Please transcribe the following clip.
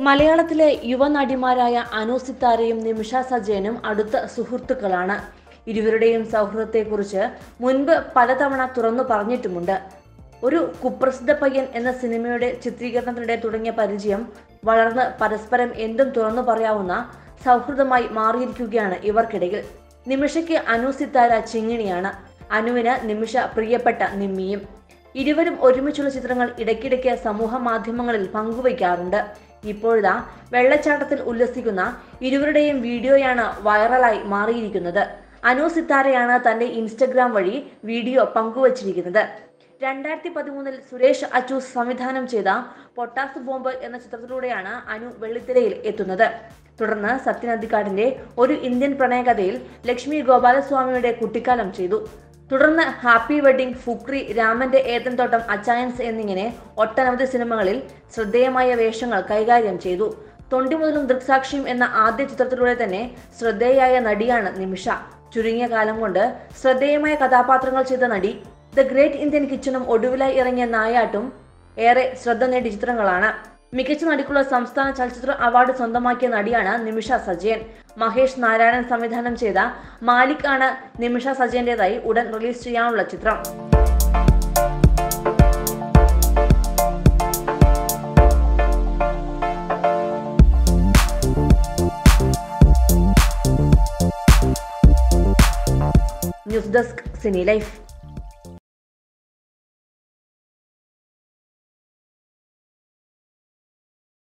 മലയാളത്തിലെ യുവനടിമാരായ അനു സിത്താരയും നിമിഷ സജയനും അടുത്ത സുഹൃത്തുക്കളാണ് ഇരുവരുടെയും സൗഹൃദത്തെക്കുറിച്ച് മുൻപ് പലതവണ തുറന്നു പറഞ്ഞിട്ടുമുണ്ട് ഒരു കുപ്രസിദ്ധ പയ്യൻ എന്ന സിനിമയുടെ ചിത്രീകരണത്തിനിടെ തുടങ്ങിയ പരിചയം വളർന്ന് പരസ്പരം എന്തും തുറന്നു പറയാവുന്ന സൗഹൃദമായി മാറിയിരിക്കുകയാണ് ഇവർക്കിടയിൽ നിമിഷയ്ക്ക് അനു സിത്താര ചിങ്ങിണിയാണ് അനുവിന് നിമിഷ പ്രിയപ്പെട്ട നിമ്മിയും ഇരുവരും ഒരുമിച്ചുള്ള ചിത്രങ്ങൾ ഇടയ്ക്കിടയ്ക്ക് സമൂഹ മാധ്യമങ്ങളിൽ പങ്കുവയ്ക്കാറുണ്ട് ഇപ്പോഴിതാ വെള്ളച്ചാട്ടത്തിൽ ഉല്ലസിക്കുന്ന ഇരുവരുടെയും വീഡിയോയാണ് വൈറലായി മാറിയിരിക്കുന്നത് അനു സിത്താരയാണ് തന്റെ ഇൻസ്റ്റഗ്രാം വഴി വീഡിയോ പങ്കുവച്ചിരിക്കുന്നത് രണ്ടായിരത്തി പതിമൂന്നിൽ സുരേഷ് അച്ചൂസ് സംവിധാനം ചെയ്ത പൊട്ടാസ് ബോംബ് എന്ന ചിത്രത്തിലൂടെയാണ് അനു വെള്ളിത്തിരയിൽ എത്തുന്നത് തുടർന്ന് സത്യനന്ദിക്കാടിന്റെ ഒരു ഇന്ത്യൻ പ്രണയകഥയിൽ ലക്ഷ്മി ഗോപാലസ്വാമിയുടെ കുട്ടിക്കാലം ചെയ്തു തുടർന്ന് ഹാപ്പി വെഡിങ് ഫുക്രി രാമന്റെ ഏതൻതോട്ടം അച്ചായൻസ് എന്നിങ്ങനെ ഒട്ടനവധി സിനിമകളിൽ ശ്രദ്ധേയമായ വേഷങ്ങൾ കൈകാര്യം ചെയ്തു തൊണ്ടിമുതലും ദൃക്സാക്ഷിയും എന്ന ആദ്യ ചിത്രത്തിലൂടെ തന്നെ ശ്രദ്ധേയായ നടിയാണ് നിമിഷ ചുരുങ്ങിയ കാലം കൊണ്ട് ശ്രദ്ധേയമായ കഥാപാത്രങ്ങൾ ചെയ്ത നടി ദ ഗ്രേറ്റ് ഇന്ത്യൻ കിച്ചണും ഒടുവിലായി ഇറങ്ങിയ നായാട്ടും ഏറെ ശ്രദ്ധ നേടിയ ചിത്രങ്ങളാണ് മികച്ച നടിക്കുള്ള സംസ്ഥാന ചലച്ചിത്ര അവാർഡ് സ്വന്തമാക്കിയ നടിയാണ് നിമിഷ സജയൻ മഹേഷ് നാരായണൻ സംവിധാനം ചെയ്ത മാലിക് ആണ് നിമിഷ സജയന്റേതായി ഉടൻ റിലീസ് ചെയ്യാനുള്ള ചിത്രം ന്യൂസ് ഡെസ്ക് സിനി ലൈഫ്